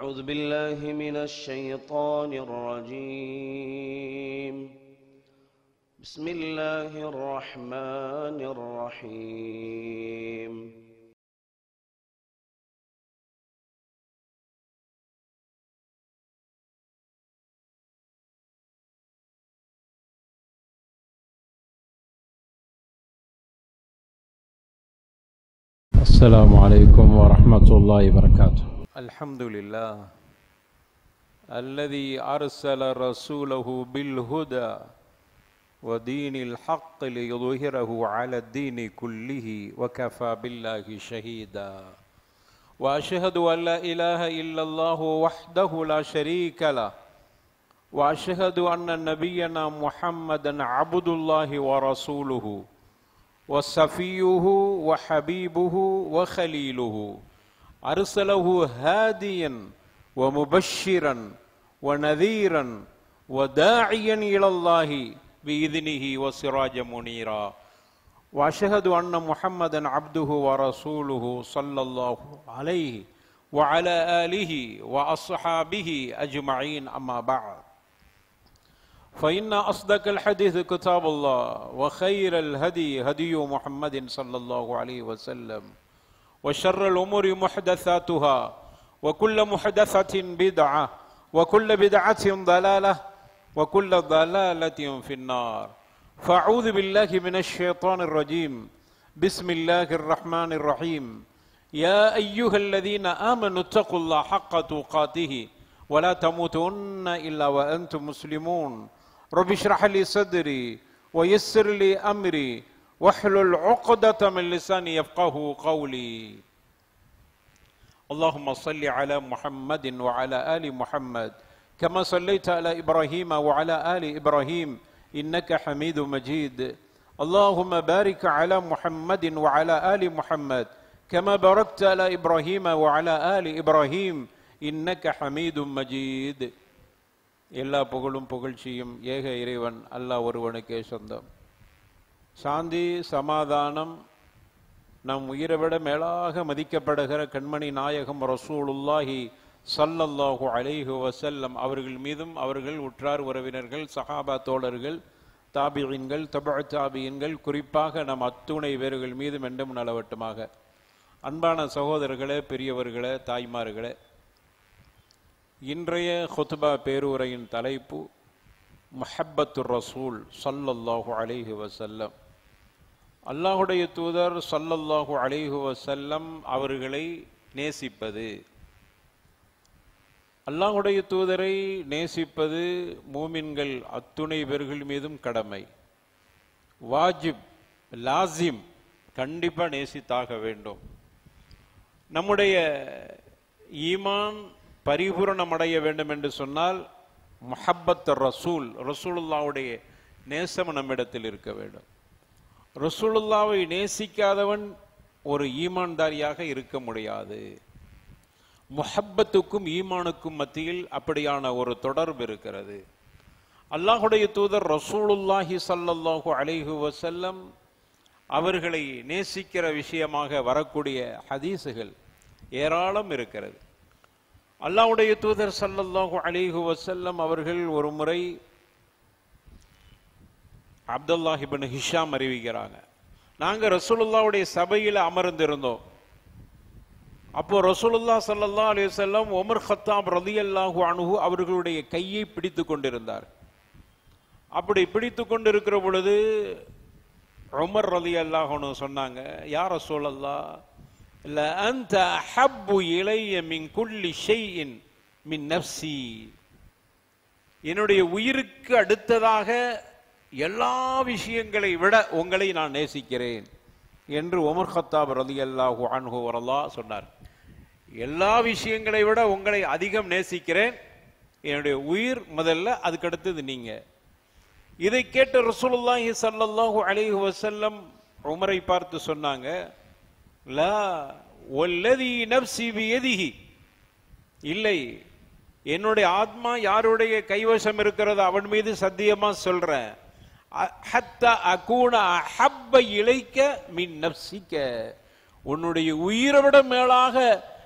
أعوذ بالله من الشيطان الرجيم بسم الله الرحمن الرحيم السلام عليكم ورحمة الله وبركاته الحمد لله الذي أرسل رسوله بالهدى ودين الحق ليظهره على الدين كله وكفى بالله شهيدا وأشهد أن لا إله إلا الله وحده لا شريك له وأشهد أن نبينا محمدا عبد الله ورسوله وصفيه وحبيبه وخليله أرسله هاديا ومبشرا ونذيرا وداعيا إلى الله بإذنه وسراجا منيرا وأشهد أن محمدا عبده ورسوله صلى الله عليه وعلى آله وأصحابه أجمعين أما بعد فإن أصدق الحديث كتاب الله وخير الهدي هدي محمد صلى الله عليه وسلم وشر الأمور محدثاتها وكل محدثة بدعة وكل بدعة ضلالة وكل ضلالة في النار فأعوذ بالله من الشيطان الرجيم بسم الله الرحمن الرحيم يا أيها الذين آمنوا اتقوا الله حق تقاته ولا تموتن إلا وأنتم مسلمون رب اشرح لي صدري ويسر لي أمري واحلل عقدة من لساني يفقه قولي اللهم صل على محمد وعلى آل محمد كما صليت على إبراهيم وعلى آل إبراهيم إنك حميد مجيد اللهم بارك على محمد وعلى آل محمد كما باركت على إبراهيم وعلى آل إبراهيم இன்னக்க ஹமீதும் மஜீத் எல்லா புகழும் புகழ்ச்சியும் ஏக இறைவன் அல்லாஹ் ஒருவனுக்கே சொந்தம் சாந்தி சமாதானம் நம் உயிரை விட மேலாக மதிக்கப்படுகிற கண்மணி நாயகம் ரசூலுல்லாஹி சல்லல்லாஹு அலைஹு வசல்லம் அவர்கள் மீதும் அவர்கள் உற்றார் உறவினர்கள் சஹாபா தோழர்கள் தாபியின்கள் தப தாபியின்கள் குறிப்பாக நம் அத்துணை பேர்கள் மீதும் என்றும் நலவட்டுமாக அன்பான சகோதரர்களே பெரியவர்களே தாய்மார்களே இன்றைய ஹுத்பா பேருரையின் தலைப்பு முஹப்பத்து ரசூல் சல்லல்லாஹு அலைஹி வசல்லம் அல்லாஹுடைய தூதர் சல்லல்லாஹு அலைஹி வசல்லம் அவர்களை நேசிப்பது அல்லாஹுடைய தூதரை நேசிப்பது மூமின்கள் அத்துணை பேர்கள் மீதும் கடமை வாஜிப் லாசிம் கண்டிப்பா நேசித்தாக வேண்டும் நம்முடைய ஈமான் பரிபூரணம் அடைய வேண்டும் என்று சொன்னால் முஹப்பத் ரசூல் ரசூலுல்லாவுடைய நேசம் நம்மிடத்தில் இருக்க வேண்டும் ரசூலுல்லாவை நேசிக்காதவன் ஒரு ஈமான்தாரியாக இருக்க முடியாது முஹப்பத்துக்கும் ஈமானுக்கும் மத்தியில் அப்படியான ஒரு தொடர்பு இருக்கிறது அல்லாஹுடைய தூதர் ரசூலுல்லாஹி சல்லல்லாஹு அலைஹு வசல்லம் அவர்களை நேசிக்கிற விஷயமாக வரக்கூடிய ஹதீஸுகள் ஏராளம் இருக்கிறது அல்லாவுடைய தூதர் சல்லல்லாஹு அலிஹு வசல்லம் அவர்கள் ஒரு முறை அப்துல்லாஹிபின் ஹிஷாம் அறிவிக்கிறாங்க நாங்க ரசூலுல்லாவுடைய சபையில் அமர்ந்திருந்தோம் அப்போ ரசூலுல்லா சல்லல்லா அலி வல்லம் ஒமர் ஹத்தாப் ரதி அல்லாஹு அணுகு அவர்களுடைய கையை பிடித்து கொண்டிருந்தார் அப்படி பிடித்து கொண்டிருக்கிற பொழுது உமர் ரதி அல்லாஹனு சொன்னாங்க யார் ரசூலல்லா لأنت أحب إلي من كل شيء من نفسي என்னுடைய உயிருக்கு அடுத்ததாக எல்லா விஷயங்களை விட உங்களை நான் நேசிக்கிறேன் என்று உமர் ஹத்தாப் ரதி அல்லாஹு அன்ஹு வரலா சொன்னார் எல்லா விஷயங்களை விட உங்களை அதிகம் நேசிக்கிறேன் என்னுடைய உயிர் முதல்ல அதுக்கு அடுத்தது நீங்க இதை கேட்ட ரசூலுல்லாஹி ஸல்லல்லாஹு அலைஹி வஸல்லம் உமரை பார்த்து சொன்னாங்க லா ஒல்லதி நப்சி பியதிஹி இல்லை என்னுடைய ஆத்மா யாருடைய கைவசம் இருக்கிறதோ அவன் மீது சத்தியமா சொல்றேன் ஹத்தா அகூன அஹப்ப இழைக்க மின் நப்சிக்க உன்னுடைய உயிரை விட மேலாக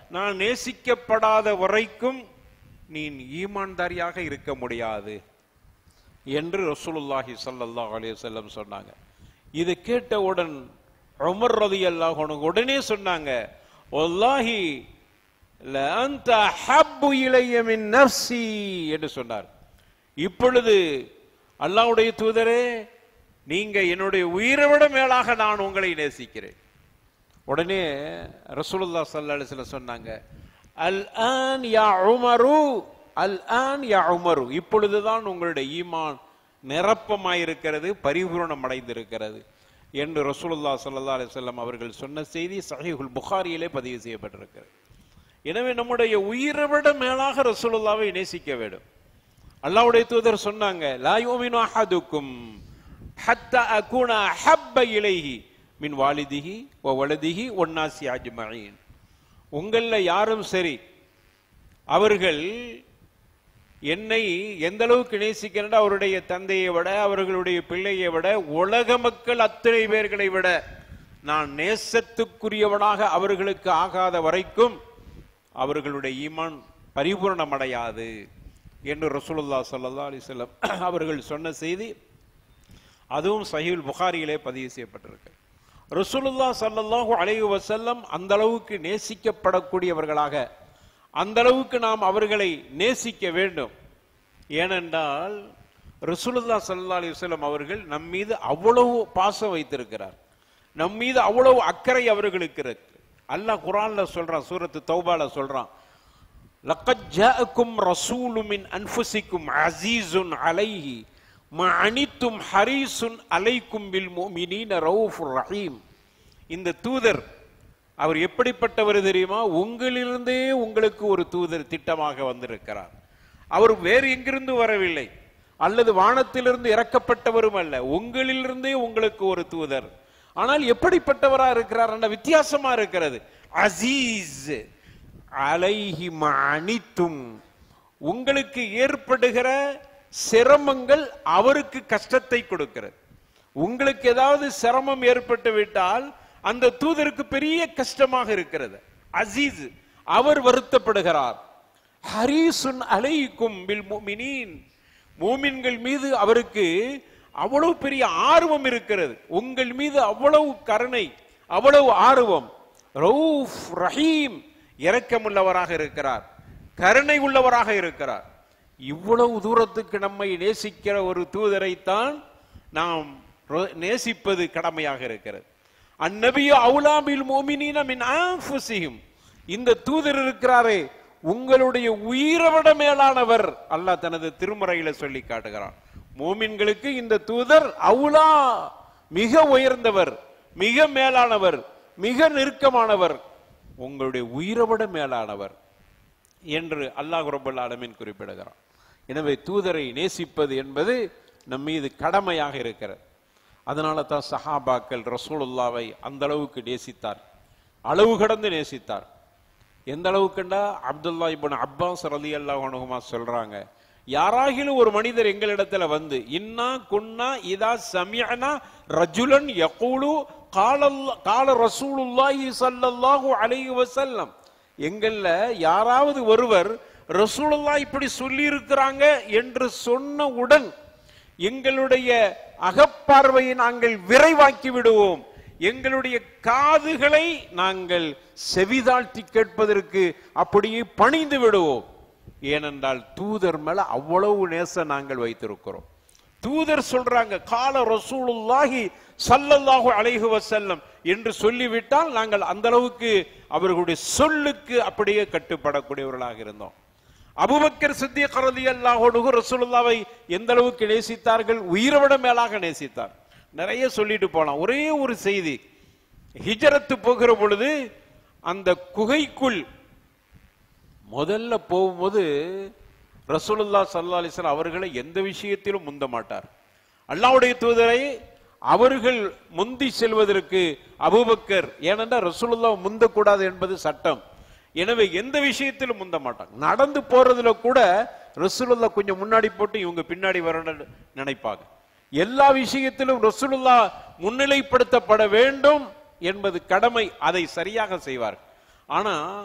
நான் நேசிக்கப்படாத வரைக்கும் நீ ஈமான்தாரியாக இருக்க முடியாது என்று ரசூலுல்லாஹி ஸல்லல்லாஹு அலைஹி வஸல்லம் சொன்னாங்க இது கேட்டவுடன் உமர் ரலியல்லாஹு அன்ஹு உடனே சொன்னாங்க வல்லாஹி ல அன்த ஹப்பு இலைய மின் நஃப்ஸி என்று சொன்னார் இப்பொழுது அல்லாஹ்வுடைய தூதரே நீங்க என்னுடைய உயிரை விட மேலாக நான் உங்களை நேசிக்கிறேன் உடனே ரசூலுல்லா ஸல்லல்லாஹு அலைஹி வஸல்லம் சொன்னாங்க அல் ஆன் யா உமரு அல் ஆன் யா உமரு இப்பொழுதுதான் உங்களுடைய ஈமான் நிரப்பமாயிருக்கிறது பரிபூரணம் அடைந்திருக்கிறது என்று ரசூலுல்லா ஸல்லல்லாஹு அலைஹி வஸல்லம் அவர்கள் சொன்ன செய்தி சஹீஹுல் புகாரியிலே பதிவு செய்யப்பட்டிருக்கிறது எனவே நம்முடைய உயிரை விட மேலாக ரசூலுல்லாவை நேசிக்க வேண்டும் அல்லாஹ்வுடைய தூதர் சொன்னாங்க லா யூமினு அஹதுக்கும் ஹத்தா அகுன ஹப்ப இலைஹி மின் வாலிதிஹி வ வலதிஹி ஒன்னாசி அஜ்மஈன் உங்கள யாரும் சரி அவர்கள் என்னை எந்த அளவுக்கு நேசிக்கிறேன் அவருடைய தந்தையை விட அவர்களுடைய பிள்ளையை விட உலக மக்கள் அத்தனை பேர்களை விட நான் நேசத்துக்குரியவனாக அவர்களுக்கு ஆகாத வரைக்கும் அவர்களுடைய ஈமான் பரிபூரணமடையாது என்று ரசூலுல்லா ஸல்லல்லாஹு அலைஹி வஸல்லம் அவர்கள் சொன்ன செய்தி அதுவும் சஹீல் புகாரியிலே பதிவு செய்யப்பட்டிருக்கு ரசூலுல்லா ஸல்லல்லாஹு அலைஹி வஸல்லம் அந்த அளவுக்கு நேசிக்கப்படக்கூடியவர்களாக அந்த அளவுக்கு நாம் அவர்களை நேசிக்க வேண்டும் ஏனென்றால் ரசூலுல்லா ஸல்லல்லாஹு அலைஹி வஸல்லம் அவர்கள் நம் மீது அவ்வளவு பாசம் வைத்திருக்கிறார் நம் மீது அவ்வளவு அக்கறை அவர்களுக்கு இருக்கு அல்லாஹ் குர்ஆன்ல சொல்றான் சூரத்து தௌபால சொல்றான் லக்கத் ஜாஅக்கும் ரசூலு மின் அன்ஃபுசிக்கும் அஸீஸுன் அலைஹி மா அனித்தும் ஹரீசுன் அலைக்கும் பில் முஃமினீன ரவுஃபுர் ரஹீம் இந்த தூதர் அவர் எப்படிப்பட்டவர் தெரியுமா உங்களிலிருந்தே உங்களுக்கு ஒரு தூதர் திட்டமாக வந்திருக்கிறார் அவர் வேறு எங்கிருந்து வரவில்லை அல்லது வானத்திலிருந்து இறக்கப்பட்டவரும் அல்ல உங்களிலிருந்தே உங்களுக்கு ஒரு தூதர் ஆனால் எப்படிப்பட்டவரா இருக்கிறார் என்ற வித்தியாசமா இருக்கிறது அசீஸ் அலைஹி அனித்தும் உங்களுக்கு ஏற்படுகிற சிரமங்கள் அவருக்கு கஷ்டத்தை கொடுக்கிறது உங்களுக்கு ஏதாவது சிரமம் ஏற்பட்டு விட்டால் அந்த தூதருக்கு பெரிய கஷ்டமாக இருக்கிறது அசீஸ் அவர் வருத்தப்படுகிறார் ஹரீசுன் அலைக்கும் பில் முமினீன் மூமின்கள் மீது அவருக்கு அவ்வளவு பெரிய ஆர்வம் இருக்கிறது உங்கள் மீது அவ்வளவு கருணை அவ்வளவு ஆர்வம் ரவுஃப் ரஹீம் இரக்கமுள்ளவராக இருக்கிறார் கருணை உள்ளவராக இருக்கிறார் இவ்வளவு தூரத்துக்கு நம்மை நேசிக்கிற ஒரு தூதரைத்தான் நாம் ரொ- நேசிப்பது கடமையாக இருக்கிறது அந்நபிய அவுலாபில் மோமினீன மின் ஆன்ஃபுசிஹிம் இந்த தூதர் இருக்கிறாரே உங்களுடைய உயிரை விட மேலானவர் அல்லாஹ் தனது திருமறையில சொல்லி காட்டுகிறான் மோமின்களுக்கு இந்த தூதர் அவுலா மிக உயர்ந்தவர் மிக மேலானவர் மிக நெருக்கமானவர் உங்களுடைய உயிரை விட மேலானவர் என்று அல்லாஹ் ரப்பல் ஆலமீன் குறிப்பிடுகிறான் எனவே தூதரை நேசிப்பது என்பது நம் மீது கடமையாக இருக்கிறது அதனால தான் சஹாபாக்கள் ரசூலுல்லாவை அந்த அளவுக்கு நேசித்தார் அளவு கடந்து நேசித்தார் எந்த அளவுக்குண்டா அப்துல்லா இப்னு அப்பாஸ் ரலியல்லாஹு அன்ஹுமா சொல்றாங்க யாராகிலும் ஒரு மனிதர் எங்களிடத்துல வந்து இன்னா குன்னா இதா சமியனா ரஜுலன் யகூலு காலல்ல கால ரசூலுல்லாஹி ஸல்லல்லாஹு அலைஹி வஸல்லம் எங்கள்ல யாராவது ஒருவர் ரசூலுல்லாஹ் இப்படி சொல்லி இருக்கிறாங்க என்று சொன்னவுடன் எங்களுடைய அகப்பார்வையை நாங்கள் விரைவாக்கி விடுவோம் எங்களுடைய காதுகளை நாங்கள் செவிதாழ்த்தி கேட்பதற்கு அப்படியே பணிந்து விடுவோம் ஏனென்றால் தூதர் மேல அவ்வளவு நேசம் நாங்கள் வைத்திருக்கிறோம் தூதர் சொல்றாங்க கால ரசூலுல்லாஹி ஸல்லல்லாஹு அலைஹி வஸல்லம் என்று சொல்லிவிட்டால் நாங்கள் அந்த அளவுக்கு அவர்களுடைய சொல்லுக்கு அப்படியே கட்டுப்படக்கூடியவர்களாக இருந்தோம் அபூபக்கர் சித்திக் ரலியல்லாஹு அன்ஹு ரசூலுல்லாவை எந்த அளவுக்கு நேசித்தார்கள் உயிரை விட மேலாக நேசித்தார் நிறைய சொல்லிட்டு போலாம் ஒரே ஒரு செய்தி ஹிஜரத்து போகிற பொழுது அந்த குகைக்குள் முதல்ல போகும்போது ரசூலுல்லா ஸல்லல்லாஹு அலைஹி வஸல்லம் அவர்களை எந்த விஷயத்திலும் முந்த மாட்டார் அல்லாஹ்வுடைய தூதரை அவர்கள் முந்தி செல்வதற்கு அபூபக்கர் ஏனென்றால் ரசூலுல்லா முந்தக்கூடாது என்பது சட்டம் எனவே எந்த விஷயத்திலும் முந்த மாட்டாங்க நடந்து போறதுல கூட ரசூலுல்லா கொஞ்சம் முன்னாடி போட்டு இவங்க பின்னாடி வரணும்னு நினைப்பாங்க எல்லா விஷயத்திலும் ரசூலுல்லா முன்னிலைப்படுத்தப்பட வேண்டும் என்பது கடமை அதை சரியாக செய்வார்கள் ஆனா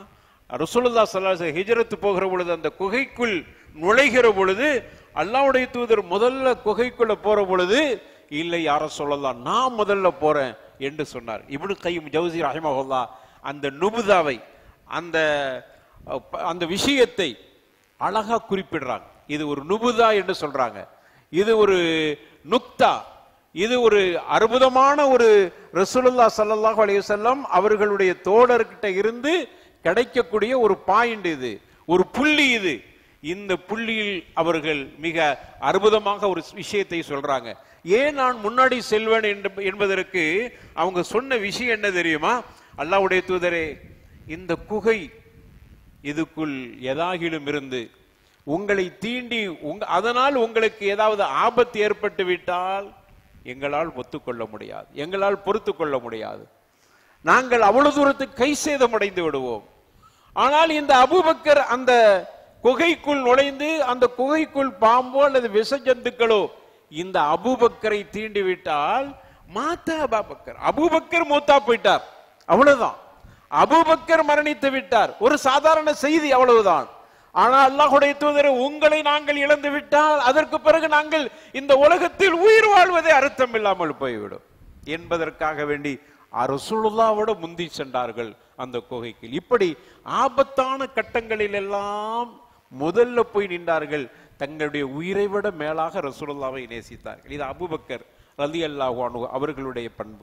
ரசூலுல்லா ஸல்லல்லாஹு ஹிஜ்ரத் போகிற பொழுது அந்த குகைக்குள் நுழைகிற பொழுது அல்லாஹ்வுடைய தூதர் முதல்ல குகைக்குள்ள போற பொழுது இல்லை யார சொல்லலாம் நான் முதல்ல போறேன் என்று சொன்னார் இப்னு கையும் ஜவுசி ரஹிமஹுல்லா அந்த நுபுதாவை அந்த அஹ், ப- அந்த விஷயத்தை அழகா குறிப்பிடுறாங்க இது ஒரு நுபுதா என்று சொல்றாங்க இது ஒரு நுக்தா இது ஒரு அற்புதமான ஒரு ரசூலுல்லா ஸல்லல்லாஹு அலைஹி வஸல்லம் அவர்களுடைய தோழர்கிட்ட இருந்து கிடைக்கக்கூடிய ஒரு பாயிண்ட் இது ஒரு புள்ளி இது இந்த புள்ளியில் அவர்கள் மிக அற்புதமாக ஒரு விஷயத்தை சொல்றாங்க ஏன் நான் முன்னாடி செல்வேன் என்று- என்பதற்கு அவங்க சொன்ன விஷயம் என்ன தெரியுமா அல்லாஹ்வுடைய தூதரே இந்த குகை இதுக்குள் எதாகிலும் இருந்து உங்களை தீண்டி உங்க அதனால் உங்களுக்கு ஏதாவது ஆபத்து ஏற்பட்டு விட்டால் எங்களால் ஒத்துக்கொள்ள முடியாது எங்களால் பொறுத்து கொள்ள முடியாது நாங்கள் அவ்வளவு தூரத்துக்கு கை சேதமடைந்து விடுவோம் ஆனால் இந்த அபூபக்கர் அந்த குகைக்குள் நுழைந்து அந்த குகைக்குள் பாம்போ அல்லது விஷ ஜந்துக்களோ இந்த அபூபக்கரை தீண்டி விட்டால் மாத்தா அபாபக்கர் அபூபக்கர் மூத்தா போயிட்டார் அவ்வளவுதான் அபூபக்கர் மரணித்து விட்டார் ஒரு சாதாரண செய்தி அவ்வளவுதான் ஆனால் அல்லாஹ்வுடைய தூதரை உங்களை நாங்கள் இழந்து விட்டால் அதற்கு பிறகு நாங்கள் இந்த உலகத்தில் உயிர் வாழ்வதே அர்த்தம் இல்லாமல் போய்விடும் என்பதற்காக வேண்டி அரசுல்லாவோட முந்தி சென்றார்கள் அந்த குகைக்கு இப்படி ஆபத்தான கட்டங்களில் எல்லாம் முதல்ல போய் நின்றார்கள் தங்களுடைய உயிரை விட மேலாக ரசூலுல்லாவை நேசித்தார்கள் இது அபூபக்கர் ரலி அல்லாஹ் அவர்களுடைய பண்பு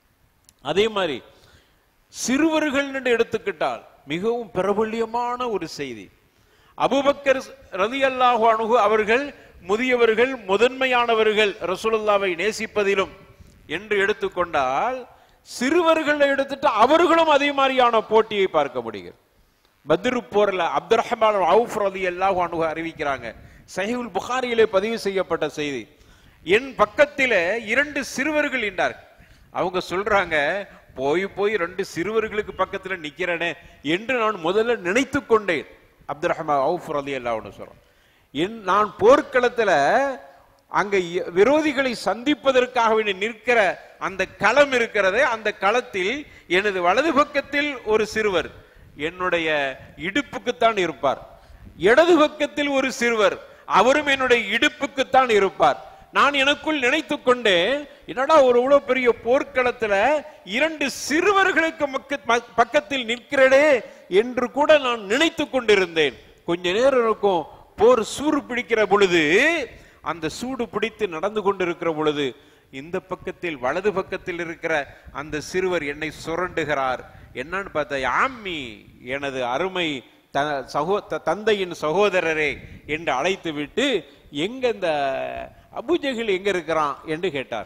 அதே மாதிரி சிறுவர்கள் என்று எடுத்துக்கிட்டால் மிகவும் பிரபல்யமான ஒரு செய்தி அபூபக்கர் ரதி அல்லாஹு அணுகு அவர்கள் முதியவர்கள் முதன்மையானவர்கள் ரசூலுல்லாவை நேசிப்பதிலும் என்று எடுத்துக்கொண்டால் சிறுவர்களை எடுத்துட்டு அவர்களும் அதே மாதிரியான போட்டியை பார்க்க முடிகிறது பத்ரு போர்ல அப்துல் ரஹ்மான் அவுஃப் ரதி அல்லாஹு அணுகு அறிவிக்கிறாங்க சஹீஹுல் புகாரியிலே பதிவு செய்யப்பட்ட செய்தி என் பக்கத்திலே இரண்டு சிறுவர்கள் நின்றார்கள் அவங்க சொல்றாங்க போய் போய் ரெண்டு சிறுவர்களுக்கு பக்கத்துல நிக்கிறேனே என்று நான் முதல்ல நினைத்து கொண்டேன் அப்துல் ரஹ்மான் அவுஃப் ரதி அல்லாஹ்னு சொல்றோம் என் நான் போர்க்களத்துல அங்க இ- விரோதிகளை சந்திப்பதற்காக வேண்டி நிற்கிற அந்த களம் இருக்கிறதே அந்த களத்தில் எனது வலது பக்கத்தில் ஒரு சிறுவர் என்னுடைய இடுப்புக்குத்தான் இருப்பார் இடது பக்கத்தில் ஒரு சிறுவர் அவரும் என்னுடைய இடுப்புக்குத்தான் இருப்பார் நான் எனக்குள் நினைத்துக் கொண்டேன் என்னடா ஒரு இவ்வளவு பெரிய போர்க்களத்துல இரண்டு சிறுவர்களுக்கு மக்க- ம- பக்கத்தில் நிற்கிறடே என்று கூட நான் நினைத்துக் கொண்டிருந்தேன் கொஞ்ச நேரம் இருக்கும் போர் சூடு பிடிக்கிற பொழுது அந்த சூடு பிடித்து நடந்து கொண்டிருக்கிற பொழுது இந்த பக்கத்தில் வலது பக்கத்தில் இருக்கிற அந்த சிறுவர் என்னை சுரண்டுகிறார் என்னன்னு பார்த்தா ஆம்மி எனது அருமை த சகோ த- தந்தையின் சகோதரரே என்று அழைத்து விட்டு எங்க இந்த அபுஜஹில் எங்க இருக்கிறான் என்று கேட்டார்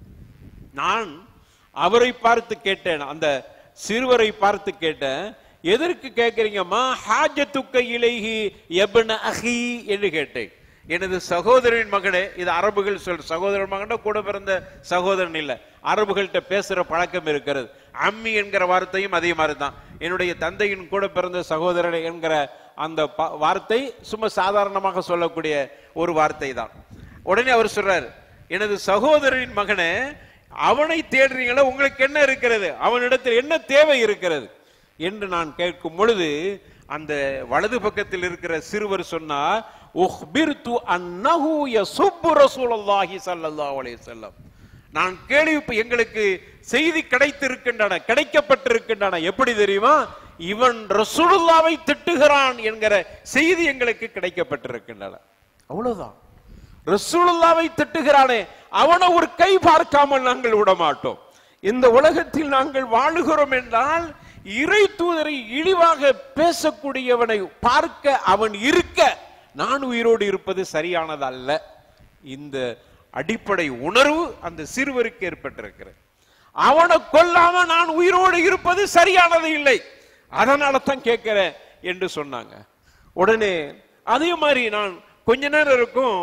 நான் அவரை பார்த்து கேட்டேன் அந்த சிறுவரை பார்த்து கேட்டேன் எதற்கு கேட்கிறீங்கம்மா ஹாஜத்துக்க இலைஹி எபன அஹி என்று கேட்டேன் எனது சகோதரன் மகனே இது அரபுகள் சொல் சகோதரன் மகன கூட பிறந்த சகோதரன் இல்ல அரபுகள்கிட்ட பேசுற பழக்கம் இருக்கிறது அம்மி என்கிற வார்த்தையும் அதே மாதிரி தான் என்னுடைய தந்தையின் கூட பிறந்த சகோதரன் என்கிற அந்த ப- வார்த்தை சும்மா சாதாரணமாக சொல்லக்கூடிய ஒரு வார்த்தை தான் உடனே அவர் சொல்றார் எனது சகோதரனின் மகனே அவனை தேடுறீங்களா உங்களுக்கு என்ன இருக்கிறது அவனிடத்தில் என்ன தேவை இருக்கிறது என்று நான் கேட்கும் பொழுது அந்த வலது பக்கத்தில் இருக்கிற சிறுவர் சொன்னார் உஹ்பிர்து அன்னஹு யசுப்பு ரசூலுல்லாஹி ஸல்லல்லாஹு அலைஹி வஸல்லம் நான் கேள்வி எங்களுக்கு செய்தி கிடைத்திருக்கின்றன கிடைக்கப்பட்டிருக்கின்றன எப்படி தெரியுமா இவன் ரசூலுல்லாவை திட்டுகிறான் என்கிற செய்தி எங்களுக்கு கிடைக்கப்பட்டிருக்கின்றன அவ்வளவுதான் ரசூலுல்லாவை திட்டுகிறானே அவனை ஒரு கை பார்க்காமல் நாங்கள் விட மாட்டோம் இந்த உலகத்தில் நாங்கள் வாழுகிறோம் என்றால் இறை தூதரை இழிவாக பேசக்கூடியவனை பார்க்க அவன் இருக்க நான் உயிரோடு இருப்பது சரியானதல்ல இந்த அடிப்படை உணர்வு அந்த சிறுவருக்கு ஏற்பட்டிருக்கிறது அவனை கொல்லாம நான் உயிரோடு இருப்பது சரியானது இல்லை அதனால தான் கேட்கிறேன் என்று சொன்னாங்க உடனே அதே மாதிரி நான் கொஞ்ச நேரம் இருக்கும்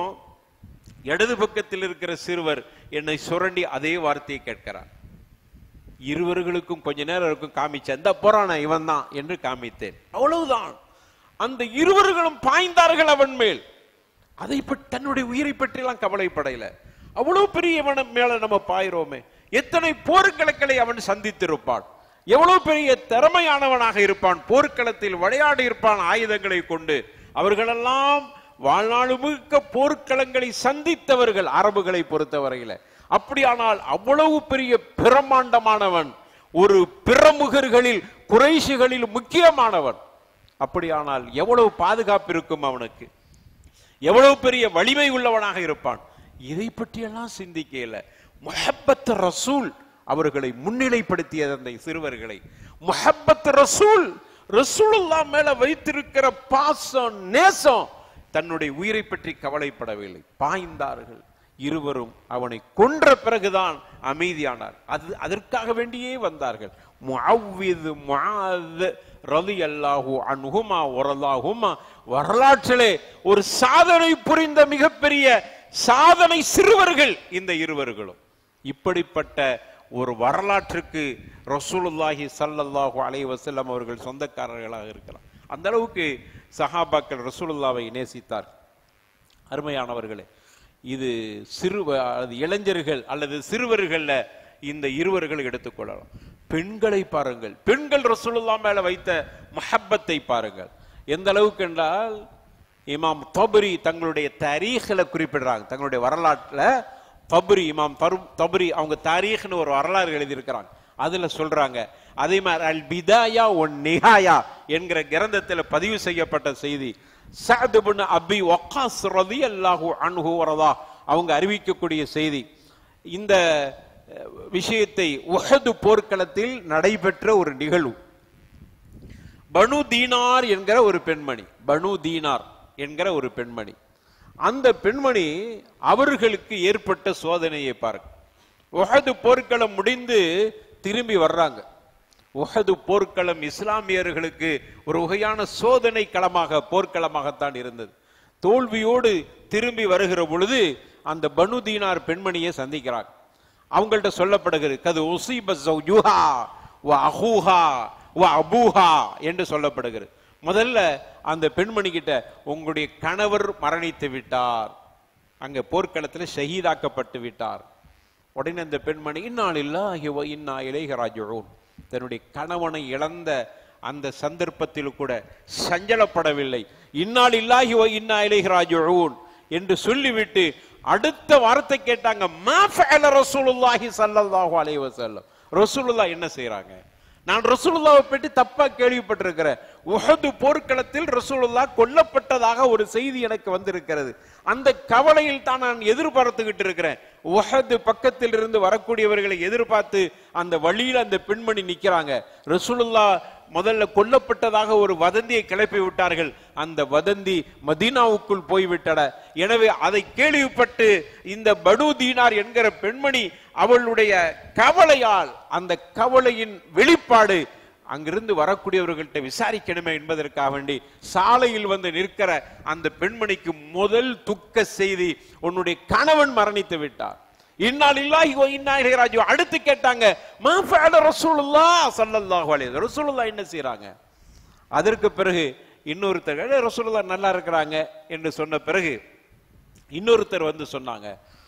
இடது பக்கத்தில் இருக்கிற சிறுவர் என்னை சுரண்டி அதே வார்த்தையை கேட்கிறார் இருவர்களுக்கும் கொஞ்ச நேரம் இருக்கும் காமிச்சேன் இந்த போறான இவன் தான் என்று காமித்தேன் அவ்வளவுதான் அந்த இருவர்களும் பாய்ந்தார்கள் அவன் மேல் அதை பற்றி தன்னுடைய உயிரை பற்றிலாம் கவலைப்படையில அவ்வளவு பெரியவன மேல நம்ம பாயிரோமே எத்தனை போர்க்களங்களை அவன் சந்தித்திருப்பான் எவ்வளவு பெரிய திறமையானவனாக இருப்பான் போர்க்களத்தில் விளையாடி இருப்பான் ஆயுதங்களை கொண்டு அவர்களெல்லாம் வாழ்நாள் முழுக்க போர்க்களங்களை சந்தித்தவர்கள் அரபுகளை பொறுத்தவரையில அப்படியானால் அவ்வளவு பெரிய பிரமாண்டமானவன் ஒரு பிரமுகர்களில் குறைஷிகளில் முக்கியமானவன் அப்படியானால் எவ்வளவு பாதுகாப்பு இருக்கும் அவனுக்கு எவ்வளவு பெரிய வலிமை உள்ளவனாக இருப்பான் இதை பற்றியெல்லாம் சிந்திக்கல முஹப்பத் ரசூல் அவர்களை முன்னிலைப்படுத்தியது அந்த சிறுவர்களை முஹப்பத் ரசூல் ரசூலுல்லாஹ் மேல வைத்திருக்கிற பாசம் நேசம் தன்னுடைய உயிரை பற்றி கவலைப்படவில்லை பாய்ந்தார்கள் இருவரும் அவனை கொன்ற பிறகுதான் அமைதியானார் அது அதற்காக வேண்டியே வந்தார்கள் முஅவ்விது முஆத் ரலியல்லாஹு அன்ஹுமா வரலாஹுமா வரலாற்றிலே ஒரு சாதனை புரிந்த மிகப்பெரிய சாதனை சிறுவர்கள் இந்த இருவர்களும் இப்படிப்பட்ட ஒரு வரலாற்றுக்கு ரசூலுல்லாஹி ஸல்லல்லாஹு அலைஹி வஸல்லம் அவர்கள் சொந்தக்காரர்களாக இருக்கலாம் அந்த அளவுக்கு சஹாபாக்கள் ரசூலுல்லாவை நேசித்தார் அருமையானவர்களே இது சிறு அது இளைஞர்கள் அல்லது சிறுவர்கள்ல இந்த இருவர்கள் எடுத்துக்கொள்ளலாம் பெண்களை பாருங்கள் பெண்கள் ரசூலுல்லா மேல வைத்த மஹப்பத்தை பாருங்கள் எந்த அளவுக்கு என்றால் இமாம் தபரி தங்களுடைய தரீഖിல குறிப்பிடுறாங்க தங்களுடைய வரலாற்றுல தபரி இமாம் தரு- தபரி அவங்க தாரீഖ்னு ஒரு வரலாறு எழுதியிருக்கிறாங்க அதுல சொல்றாங்க அதே மாதிரி அல் பிதாயா ஒன் நிஹாயா என்கிற கிரந்தத்துல பதிவு செய்யப்பட்ட செய்தி சஅத் இப்னு அபி வக்காஸ் ரலியல்லாஹு அன்ஹு வரதா அவங்க அறிவிக்கக்கூடிய செய்தி இந்த அஹ், விஷயத்தை உஹது போர்க்களத்தில் நடைபெற்ற ஒரு நிகழ்வு பனு தீனார் என்கிற ஒரு பெண்மணி பனு தீனார் என்கிற ஒரு பெண்மணி அந்த பெண்மணி அவர்களுக்கு ஏற்பட்ட சோதனையை பாருங்க உஹது போர்க்களம் முடிந்து திரும்பி வர்றாங்க உஹது போர்க்களம் இஸ்லாமியர்களுக்கு ஒரு வகையான சோதனை களமாக போர்க்களமாகத்தான் இருந்தது தோல்வியோடு திரும்பி வருகிற பொழுது அந்த பனு தீனார் பெண்மணியை சந்திக்கிறாங்க அவங்கள்ட்ட சொல்லப்படுகிறது கது உசீப ஜௌஜுஹா வ அஹூஹா வ அபூஹா என்று சொல்லப்படுகிறது முதல்ல அந்த பெண்மணி கிட்ட உங்களுடைய கணவர் மரணித்து விட்டார் அங்க போர்க்களத்துல ஷஹீதாக்கப்பட்டு விட்டார் உடனே அந்த பெண்மணி இன்னால் இல்லாஹி வ இன்னா இலைஹி ராஜிஊன் தன்னுடைய கணவனை இழந்த அந்த சந்தர்ப்பத்தில் கூட சஞ்சலப்படவில்லை இன்னால் இல்லாஹி வ இன்னா இலைஹி ராஜிஊன் என்று சொல்லிவிட்டு அடுத்த வார்த்தை கேட்டாங்க மா ஃபஅல ரசூலுல்லாஹி ஸல்லல்லாஹு அலைஹி வஸல்லம் ரசூலுல்லாஹ் என்ன செய்றாங்க நான் ரசூலுல்லாவை பற்றி தப்பா கேள்விப்பட்டிருக்கிறேன் உஹது போர்க்களத்தில் ரசூலுல்லாஹ் கொல்லப்பட்டதாக ஒரு செய்தி எனக்கு வந்திருக்கிறது அந்த கவலையில் தான் நான் எதிர்பார்த்துக்கிட்டு இருக்கிறேன் உஹது பக்கத்தில் இருந்து வரக்கூடியவர்களை எதிர்பார்த்து அந்த வழியில் அந்த பெண்மணி நிக்கிறாங்க ரசூலுல்லாஹ் முதல்ல கொல்லப்பட்டதாக ஒரு வதந்தியை கிளப்பி விட்டார்கள் அந்த வதந்தி மதீனாவுக்குள் போய்விட்டன எனவே அதை கேள்விப்பட்டு இந்த படு தீனார் என்கிற பெண்மணி அவளுடைய கவலையால் அந்த கவலையின் வெளிப்பாடு அங்கிருந்து வரக்கூடியவர்கள்ட்ட விசாரிக்கணுமே என்பதற்காக வேண்டி சாலையில் வந்து நிற்கிற அந்த பெண்மணிக்கு முதல் துக்க செய்தி உன்னுடைய கணவன் மரணித்து விட்டார் இன்னால் இல்லாஹி வ இன்னா இலைஹி ராஜிஊன் அடுத்து கேட்டாங்க மா ஃபஅல ரசூலுல்லாஹ் ஸல்லல்லாஹு அலைஹி வஸல்லம் ரசூலுல்லாஹ் என்ன செய்றாங்க அதற்கு பிறகு இன்னொருத்தர் "ஏ, ரசூலுல்லாஹ் நல்லா இருக்கிறாங்க என்று சொன்ன பிறகு இன்னொருத்தர் வந்து சொன்னாங்க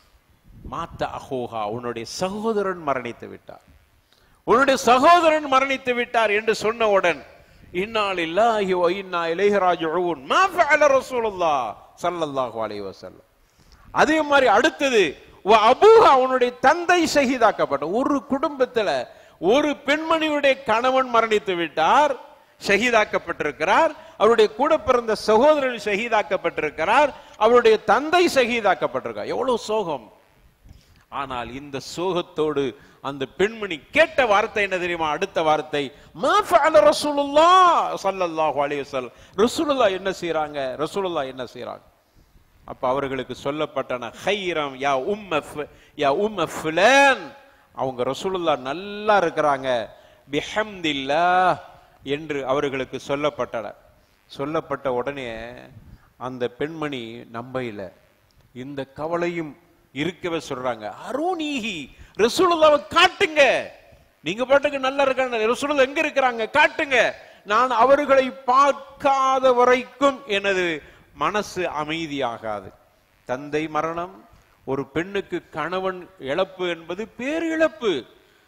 மாத்த அஹோஹா உன்னுடைய சகோதரன் மரணித்து விட்டார் உன்னுடைய சகோதரன் மரணித்து விட்டார் என்று சொன்னவுடன் இன்னால் இல்லாஹி வ இன்னா இலைஹி ராஜிஊன் மா ஃபஅல ரசூலுல்லாஹ் ஸல்லல்லாஹு அலைஹி வஸல்லம் அதே மாதிரி அடுத்தது வ அபூஹா அவனுடைய தந்தை ஷஹீதாக்கப்பட்ட ஒரு குடும்பத்துல ஒரு பெண்மணியுடைய கணவன் மரணித்து விட்டார் ஷஹீதாக்கப்பட்டிருக்கிறார் அவருடைய கூட பிறந்த சகோதரன் ஷஹீதாக்கப்பட்டிருக்கிறார் அவருடைய தந்தை ஷஹீதாக்கப்பட்டிருக்கார் எவ்வளவு சோகம் ஆனால் இந்த சோகத்தோடு அந்த பெண்மணி கேட்ட வார்த்தை என்ன தெரியுமா அடுத்த வார்த்தை மா ஃபஅல ரசூலுல்லாஹ் ஸல்லல்லாஹு அலைஹி வஸல்லம் ரசூலுல்லாஹ் என்ன செய்றாங்க ரசூலுல்லாஹ் என்ன செய்றாங்க அப்ப அவர்களுக்கு சொல்லப்பட்டன ஹைரம் யா உம்ம ஃபு- யா உம்ம ஃபுலான் அவங்க ரசூலுல்லாஹ் நல்லா இருக்கிறாங்க பிஹம்தில்லாஹ் என்று அவர்களுக்கு சொல்லப்பட்டன சொல்லப்பட்ட உடனே அந்த பெண்மணி நம்பையில இந்த கவலையும் இருக்கவே சொல்றாங்க அருணீஹி ரசூலுல்லாவை காட்டுங்க நீங்க பாட்டுக்கு நல்லா இருக்காங்க ரசூலுல்லாஹ் எங்க இருக்கிறாங்க காட்டுங்க நான் அவர்களை பார்க்காத வரைக்கும் எனது மனசு அமைதியாகாது தந்தை மரணம் ஒரு பெண்ணுக்கு கணவன் இழப்பு என்பது பேரிழப்பு